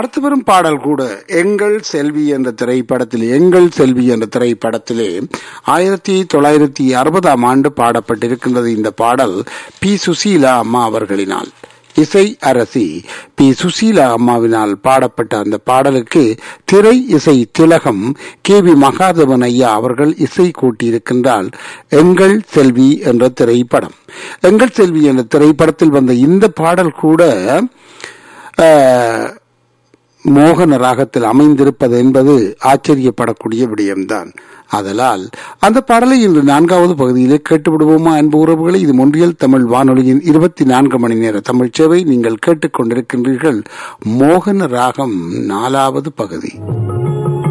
அடுத்து வரும் பாடல் கூட எங்கள் செல்வி என்ற திரைப்படத்தில் எங்கள் செல்வி என்ற திரைப்படத்திலே ஆயிரத்தி தொள்ளாயிரத்தி அறுபதாம் ஆண்டு பாடப்பட்டிருக்கின்றது இந்த பாடல் பி சுசீலா அம்மா அவர்களினால் இசை அரசி பி சுசீலா அம்மாவினால் பாடப்பட்ட அந்த பாடலுக்கு திரை இசை திலகம் கே வி மகாதேவன் ஐயா அவர்கள் இசை கூட்டியிருக்கின்றால் எங்கள் செல்வி என்ற திரைப்படம் எங்கள் செல்வி என்ற திரைப்படத்தில் வந்த இந்த பாடல் கூட மோகன ராகத்தில் அமைந்திருப்பது என்பது ஆச்சரியப்படக்கூடிய விடயம்தான் அதலால் அந்த பாடலை இன்று நான்காவது பகுதியிலே கேட்டுவிடுவோமா அன்பு உறவுகளை இது ஒன்றியல் தமிழ் வானொலியின் இருபத்தி நான்கு மணி நேர தமிழ் சேவை நீங்கள் கேட்டுக்கொண்டிருக்கின்றீர்கள் மோகன ராகம் நாலாவது பகுதி